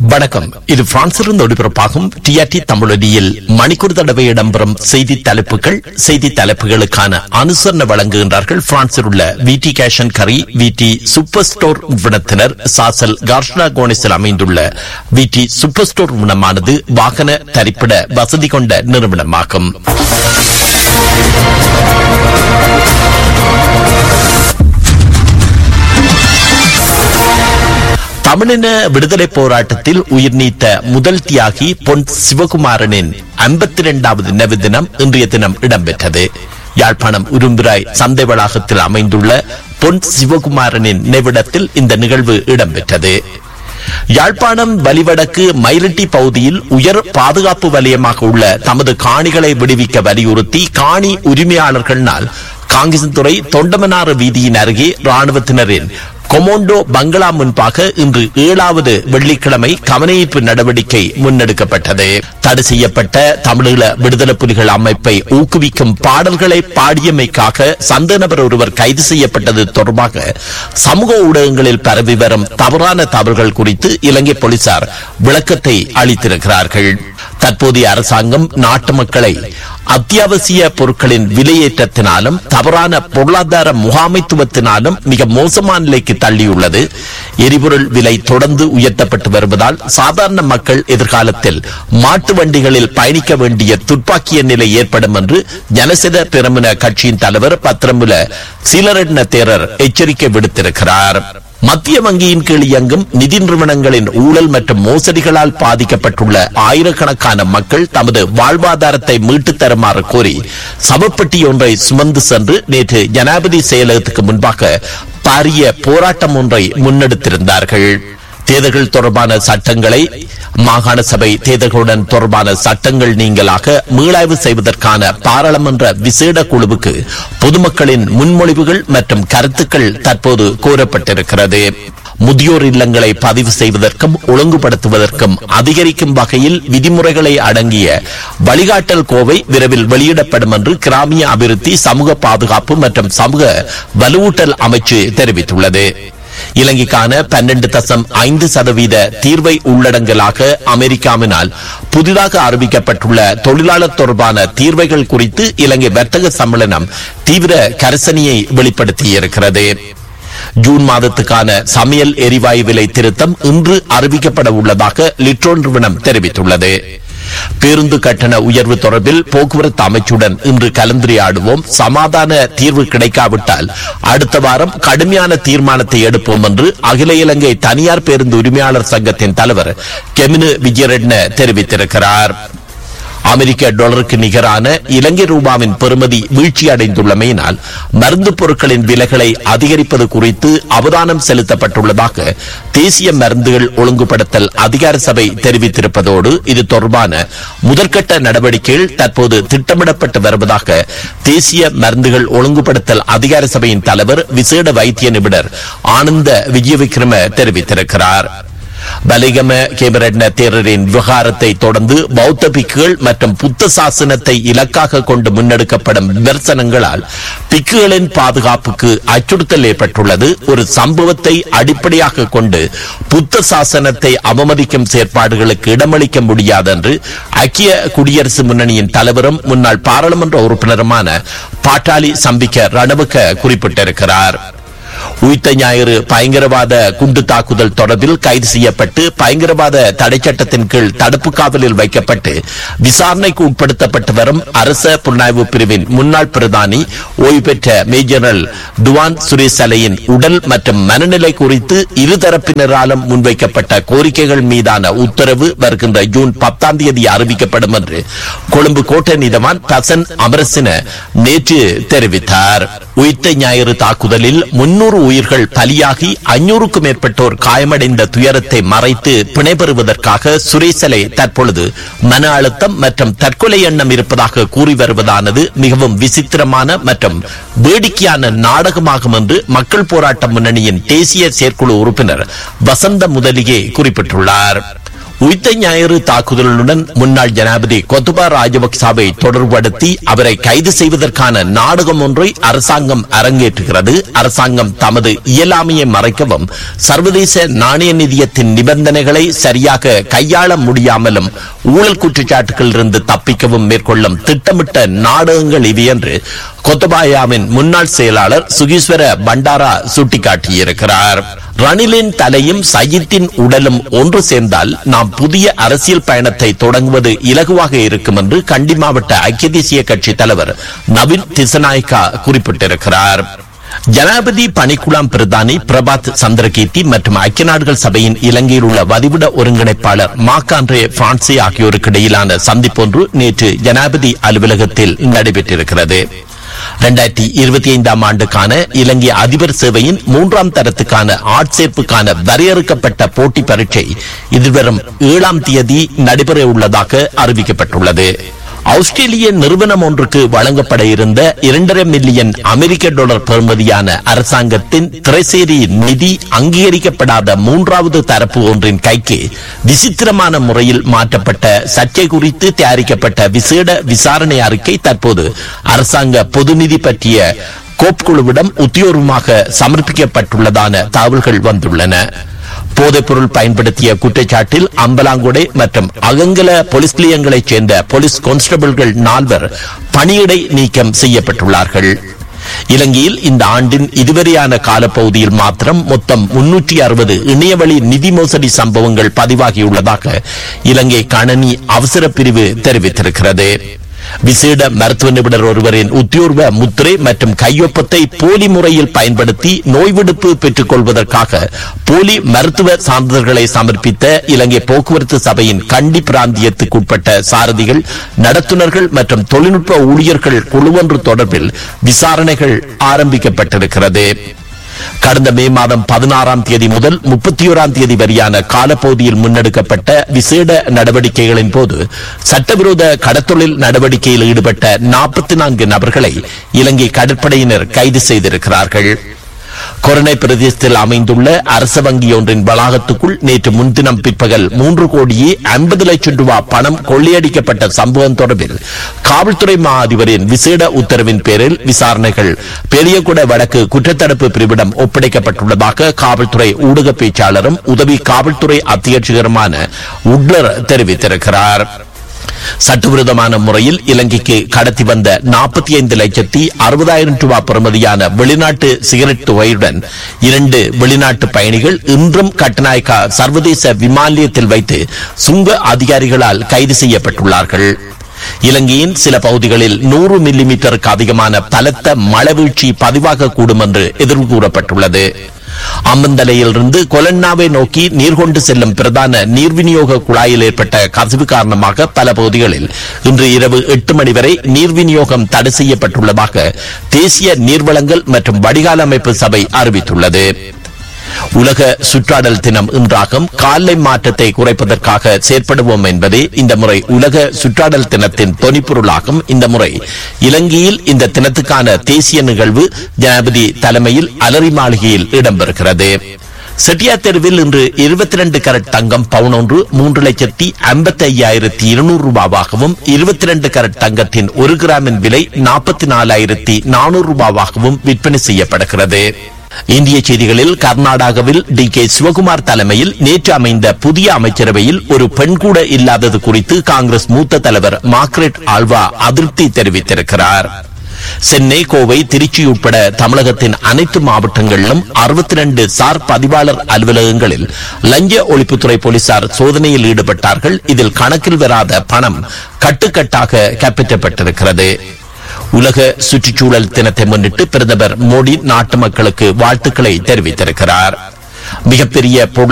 வணக்கம் இது பிரான்சிலிருந்து ஒளிபரப்பாகும் டிஆர்டி தமிழொலியில் மணிக்கூர் தடவை இடம்பெறும் செய்தி தலைப்புகள் செய்தி தலைப்புகளுக்கான அனுசரணை வழங்குகின்றார்கள் பிரான்சில் உள்ள விடி கேஷன் கரி விடி சூப்பர் ஸ்டோர் நிறுவனத்தினர் சாசல் கார்ஷ்லா கோனிஸில் அமைந்துள்ள விடி சூப்பர் ஸ்டோர் நிறுவனமானது வாகன தரிப்பிட வசதி கொண்ட நிறுவனமாகும் தமிழின விடுதலை போராட்டத்தில் உயிர் நீத்த முதல் தியாகி பொன் சிவகுமாரனின் ஐம்பத்தி இரண்டாவது நினைவு தினம் இன்றைய தினம் இடம்பெற்றது யாழ்ப்பாணம் உரும்பிராய் சந்தை வளாகத்தில் அமைந்துள்ள பொன் சிவகுமாரனின் நினைவிடத்தில் இந்த நிகழ்வு இடம்பெற்றது யாழ்ப்பாணம் வலிவடக்கு மயிலட்டி பகுதியில் உயர் பாதுகாப்பு வலயமாக உள்ள தமது காணிகளை விடுவிக்க வலியுறுத்தி காணி உரிமையாளர்களால் காங்கிசன்துறை தொண்டமனாறு வீதியின் அருகே ராணுவத்தினரின் கொமோண்டோ பங்களா முன்பாக இன்று ஏழாவது வெள்ளிக்கிழமை கவனஈர்ப்பு நடவடிக்கை முன்னெடுக்கப்பட்டது தடை செய்யப்பட்ட தமிழீழ விடுதலை புலிகள் அமைப்பை ஊக்குவிக்கும் பாடல்களை பாடியமைக்காக சந்த நபர் ஒருவர் கைது செய்யப்பட்டது தொடர்பாக சமூக ஊடகங்களில் பரவி வரும் தவறான தவறுகள் குறித்து இலங்கை போலீசார் விளக்கத்தை அளித்திருக்கிறார்கள் தற்போதைய அரசாங்கம் நாட்டு மக்களை அத்தியாவசிய பொருட்களின் விலையேற்றத்தினாலும் தவறான பொருளாதார முகாமைத்துவத்தினாலும் மிக மோசமான நிலைக்கு தள்ளியுள்ளது எரிபொருள் விலை தொடர்ந்து உயர்த்தப்பட்டு வருவதால் சாதாரண மக்கள் எதிர்காலத்தில் மாட்டு வண்டிகளில் பயணிக்க வேண்டிய துப்பாக்கிய நிலை ஏற்படும் என்று ஜனசித பிரமுன கட்சியின் தலைவர் பத்திரமுல சீலரட்ன தேரர் எச்சரிக்கை விடுத்திருக்கிறார் மத்திய வங்கியின் கீழ் இயங்கும் நிதி நிறுவனங்களின் ஊழல் மற்றும் மோசடிகளால் பாதிக்கப்பட்டுள்ள ஆயிரக்கணக்கான மக்கள் தமது வாழ்வாதாரத்தை மீட்டுத் தருமாறு கோரி சவப்பெட்டி ஒன்றை சுமந்து சென்று நேற்று ஜனாதிபதி செயலகத்துக்கு முன்பாக பாரிய போராட்டம் ஒன்றை முன்னெடுத்திருந்தார்கள் தேர்தல்கள் தொடர்பான சட்டங்களை மாகாண சபை தேர்தல்களுடன் தொடர்பான சட்டங்கள் நீங்களாக மீளாய்வு செய்வதற்கான பாராளுமன்ற விசேட குழுவுக்கு பொதுமக்களின் முன்மொழிவுகள் மற்றும் கருத்துக்கள் தற்போது கோரப்பட்டிருக்கிறது முதியோர் இல்லங்களை பதிவு செய்வதற்கும் ஒழுங்குபடுத்துவதற்கும் அதிகரிக்கும் வகையில் விதிமுறைகளை அடங்கிய வழிகாட்டல் கோவை விரைவில் வெளியிடப்படும் என்று கிராமிய அபிவிருத்தி சமூக பாதுகாப்பு மற்றும் சமூக வலுவூட்டல் அமைச்சு தெரிவித்துள்ளது இலங்கைக்கான பன்னெண்டு தசம் ஐந்து சதவீத தீர்வை உள்ளடங்கலாக அமெரிக்காவினால் புதிதாக அறிவிக்கப்பட்டுள்ள தொழிலாளர் தொடர்பான தீர்வைகள் குறித்து இலங்கை வர்த்தக சம்மேளனம் தீவிர கரிசனையை வெளிப்படுத்தியிருக்கிறது ஜூன் மாதத்துக்கான சமையல் எரிவாயு விலை திருத்தம் இன்று அறிவிக்கப்பட உள்ளதாக லிட்ரோ நிறுவனம் தெரிவித்துள்ளது பேருந்து கட்டண உயர்வு தொடர்பில் போக்குவரத்து அமைச்சுடன் இன்று கலந்துரையாடுவோம் சமாதான தீர்வு கிடைக்காவிட்டால் அடுத்த வாரம் கடுமையான தீர்மானத்தை எடுப்போம் என்று அகில இலங்கை தனியார் பேருந்து உரிமையாளர் சங்கத்தின் தலைவர் கெமினு விஜயரெட்ன தெரிவித்திருக்கிறார் அமெரிக்க டாலருக்கு நிகரான இலங்கை ரூபாவின் பெறுமதி வீழ்ச்சி அடைந்துள்ளமையினால் மருந்து பொருட்களின் விலைகளை அதிகரிப்பது குறித்து அவதானம் செலுத்தப்பட்டுள்ளதாக தேசிய மருந்துகள் ஒழுங்குபடுத்தல் அதிகார சபை தெரிவித்திருப்பதோடு இது தொடர்பான முதற்கட்ட நடவடிக்கைகள் தற்போது திட்டமிடப்பட்டு வருவதாக தேசிய மருந்துகள் ஒழுங்குபடுத்தல் அதிகார சபையின் தலைவர் விசேட வைத்திய நிபுணர் ஆனந்த விஜயவிக்ரம தெரிவித்திருக்கிறார் பலிகம கேமரட்ன தேரரின் விவகாரத்தை தொடர்ந்து பௌத்த பிக்குகள் மற்றும் புத்த சாசனத்தை இலக்காக கொண்டு முன்னெடுக்கப்படும் விமர்சனங்களால் பிக்குகளின் பாதுகாப்புக்கு அச்சுறுத்தல் ஏற்பட்டுள்ளது ஒரு சம்பவத்தை அடிப்படையாக கொண்டு புத்த சாசனத்தை அவமதிக்கும் செயற்பாடுகளுக்கு இடமளிக்க முடியாது என்று ஐக்கிய குடியரசு முன்னணியின் தலைவரும் முன்னாள் பாராளுமன்ற உறுப்பினருமான பாட்டாளி சம்பிக்க ரணவுக்க குறிப்பிட்டிருக்கிறார் உயிர்த்த ஞாயிறு பயங்கரவாத குண்டு தாக்குதல் தொடர்பில் கைது செய்யப்பட்டு பயங்கரவாத தடை சட்டத்தின் கீழ் தடுப்பு காவலில் வைக்கப்பட்டு விசாரணைக்கு உட்படுத்தப்பட்டு வரும் அரச புலனாய்வு பிரிவின் முன்னாள் பிரதானி ஓய்வு பெற்ற மேஜரல் துவான் சுரேஷ் அலையின் உடல் மற்றும் மனநிலை குறித்து இருதரப்பினராலும் முன்வைக்கப்பட்ட கோரிக்கைகள் மீதான உத்தரவு வருகின்ற ஜூன் பத்தாம் தேதி அறிவிக்கப்படும் என்று கொழும்பு கோட்டை நீதவான் பசன் அமரசின நேற்று தெரிவித்தார் உயிர்த்த ஞாயிறு தாக்குதலில் முன்னூறு உயிர்கள் பலியாகி ஐநூறுக்கும் மேற்பட்டோர் காயமடைந்த துயரத்தை மறைத்து பிணை பெறுவதற்காக சுரேசலை தற்பொழுது மன அழுத்தம் மற்றும் தற்கொலை எண்ணம் இருப்பதாக கூறி வருவதானது மிகவும் விசித்திரமான மற்றும் வேடிக்கையான நாடகமாகும் என்று மக்கள் போராட்ட முன்னணியின் தேசிய செயற்குழு உறுப்பினர் வசந்த முதலியே குறிப்பிட்டுள்ளார் உயிர்த்த ஞாயிறு தாக்குதலுடன் முன்னாள் ஜனாதிபதி கொத்துபா ராஜபக்சாவை தொடர்படுத்தி அவரை கைது செய்வதற்கான நாடகம் ஒன்றை அரசாங்கம் அரங்கேற்றுகிறது அரசாங்கம் தமது இயலாமையை மறைக்கவும் சர்வதேச நாணய நிதியத்தின் நிபந்தனைகளை சரியாக கையாள முடியாமலும் ஊழல் குற்றச்சாட்டுகளிலிருந்து தப்பிக்கவும் மேற்கொள்ளும் திட்டமிட்ட நாடகங்கள் இவை என்று கொத்தபாயாவின் முன்னாள் செயலாளர் சுகீஸ்வர பண்டாரா சுட்டிக்காட்டியிருக்கிறார் ரணிலின் தலையும் சயித்தின் உடலும் ஒன்று சேர்ந்தால் நாம் புதிய அரசியல் பயணத்தை தொடங்குவது இலகுவாக இருக்கும் என்று கண்டி மாவட்ட ஐக்கிய தேசிய கட்சி தலைவர் நவீன் திசநாயக்கா குறிப்பிட்டிருக்கிறார் ஜனாதிபதி பணிக்குழாம் பிரதானி பிரபாத் சந்திரகீர்த்தி மற்றும் ஐக்கிய நாடுகள் சபையின் இலங்கையில் உள்ள வதிவிட ஒருங்கிணைப்பாளர் மார்க் பிரான்சி ஆகியோருக்கு இடையிலான சந்திப்பொன்று நேற்று ஜனாதிபதி அலுவலகத்தில் நடைபெற்றிருக்கிறது இரண்டாயிரத்தி இருபத்தி ஐந்தாம் ஆண்டுக்கான இலங்கை அதிபர் சேவையின் மூன்றாம் தரத்துக்கான ஆட்சேர்ப்புக்கான வரையறுக்கப்பட்ட போட்டி பரீட்சை எதிர்வரும் ஏழாம் தேதி நடைபெற உள்ளதாக அறிவிக்கப்பட்டுள்ளது ஆஸ்திரேலிய நிறுவனம் ஒன்றுக்கு வழங்கப்பட இருந்த இரண்டரை மில்லியன் அமெரிக்க டாலர் பெறுமதியான அரசாங்கத்தின் திரைசேரி நிதி அங்கீகரிக்கப்படாத மூன்றாவது தரப்பு ஒன்றின் கைக்கு விசித்திரமான முறையில் மாற்றப்பட்ட சர்ச்சை குறித்து தயாரிக்கப்பட்ட விசேட விசாரணை அறிக்கை தற்போது அரசாங்க பொது நிதி பற்றிய கோப்குழுவிடம் உத்தியோகமாக சமர்ப்பிக்கப்பட்டுள்ளதான தகவல்கள் வந்துள்ளன போதைப்பொருள் பயன்படுத்திய குற்றச்சாட்டில் அம்பலாங்குடை மற்றும் அகங்கல போலீஸ் நிலையங்களைச் சேர்ந்த போலீஸ் கான்ஸ்டபிள்கள் நால்வர் பணியிடை நீக்கம் செய்யப்பட்டுள்ளார்கள் இலங்கையில் இந்த ஆண்டின் இதுவரையான காலப்பகுதியில் மாத்திரம் மொத்தம் முன்னூற்றி அறுபது இணையவழி நிதி மோசடி சம்பவங்கள் பதிவாகியுள்ளதாக இலங்கை கணனி அவசர பிரிவு தெரிவித்திருக்கிறது விசேட மருத்துவ நிபுணர் ஒருவரின் உத்தியோர்வ முத்திரை மற்றும் கையொப்பத்தை போலி முறையில் பயன்படுத்தி நோய் விடுப்பு பெற்றுக் கொள்வதற்காக போலி மருத்துவ சான்றிதழ்களை சமர்ப்பித்த இலங்கை போக்குவரத்து சபையின் கண்டி பிராந்தியத்துக்குட்பட்ட சாரதிகள் நடத்துனர்கள் மற்றும் தொழில்நுட்ப ஊழியர்கள் குழுவொன்று தொடர்பில் விசாரணைகள் ஆரம்பிக்கப்பட்டிருக்கிறது கடந்த மே மாதம் பதினாறாம் தேதி முதல் முப்பத்தி ஓராம் தேதி வரையான காலப்பகுதியில் முன்னெடுக்கப்பட்ட விசேட நடவடிக்கைகளின் போது சட்டவிரோத கடத்தொழில் நடவடிக்கையில் ஈடுபட்ட நாற்பத்தி நான்கு நபர்களை இலங்கை கடற்படையினர் கைது செய்திருக்கிறார்கள் கொரோனை பிரதேசத்தில் அமைந்துள்ள அரச வங்கி ஒன்றின் வளாகத்துக்குள் நேற்று முன்தினம் பிற்பகல் மூன்று கோடியே ஐம்பது லட்சம் ரூபாய் பணம் கொள்ளையடிக்கப்பட்ட சம்பவம் தொடர்பில் காவல்துறை மா அதிபரின் விசேட உத்தரவின் பேரில் விசாரணைகள் பெரியகுட வடக்கு குற்றத்தடுப்பு பிரிவிடம் ஒப்படைக்கப்பட்டுள்ளதாக காவல்துறை ஊடக பேச்சாளரும் உதவி காவல்துறை அத்தியட்சகருமான உட்லர் தெரிவித்திருக்கிறார் சட்டவிரோதமான முறையில் இலங்கைக்கு கடத்தி வந்த நாற்பத்தி ஐந்து லட்சத்தி அறுபதாயிரம் ரூபாய் பெறுமதியான வெளிநாட்டு சிகரெட் தொகையுடன் இரண்டு வெளிநாட்டு பயணிகள் இன்றும் கட்டநாயக்கா சர்வதேச விமான நிலையத்தில் வைத்து சுங்க அதிகாரிகளால் கைது செய்யப்பட்டுள்ளார்கள் இலங்கையின் சில பகுதிகளில் நூறு மில்லி மீட்டருக்கு அதிகமான பலத்த மழை பதிவாக கூடும் என்று எதிர்வு கூறப்பட்டுள்ளது அம்மந்தலையிலிருந்து கொலன்னாவை நோக்கி நீர் கொண்டு செல்லும் பிரதான நீர் விநியோக குழாயில் ஏற்பட்ட கசிவு காரணமாக பல பகுதிகளில் இன்று இரவு எட்டு மணி வரை நீர் விநியோகம் தடை செய்யப்பட்டுள்ளதாக தேசிய நீர்வளங்கள் மற்றும் வடிகால் அமைப்பு சபை அறிவித்துள்ளது உலக சுற்றாடல் தினம் இன்றாகும் காலை மாற்றத்தை குறைப்பதற்காக செயற்படுவோம் என்பதே இந்த முறை உலக சுற்றாடல் தினத்தின் தொனிப்பொருளாகும் இந்த முறை இலங்கையில் இந்த தினத்துக்கான தேசிய நிகழ்வு ஜனாதிபதி தலைமையில் அலரி மாளிகையில் இடம்பெறுகிறது செட்டியார் தெருவில் இன்று இருபத்தி ரெண்டு கரட் தங்கம் பவுன் ஒன்று மூன்று லட்சத்தி ஐம்பத்தி ஐயாயிரத்தி இருநூறு ரூபாவாகவும் இருபத்தி ரெண்டு கரட் தங்கத்தின் ஒரு கிராமின் விலை நாற்பத்தி நாலாயிரத்தி நானூறு ரூபாவாகவும் விற்பனை செய்யப்படுகிறது இந்திய செய்திகளில் கர்நாடகாவில் டி கே சிவகுமார் தலைமையில் நேற்று அமைந்த புதிய அமைச்சரவையில் ஒரு பெண் கூட இல்லாதது குறித்து காங்கிரஸ் மூத்த தலைவர் மார்க்ரெட் ஆல்வா அதிருப்தி தெரிவித்திருக்கிறார் சென்னை கோவை திருச்சி உட்பட தமிழகத்தின் அனைத்து மாவட்டங்களிலும் அறுபத்தி ரெண்டு சார் பதிவாளர் அலுவலகங்களில் லஞ்ச ஒழிப்புத்துறை போலீசார் சோதனையில் ஈடுபட்டார்கள் இதில் கணக்கில் வராத பணம் கட்டுக்கட்டாக கைப்பற்றப்பட்டிருக்கிறது உலக சுற்றுச்சூழல் தினத்தை முன்னிட்டு பிரதமர் மோடி நாட்டு மக்களுக்கு வாழ்த்துக்களை தெரிவித்திருக்கிறார் மிகப்பெரிய பொருளாதார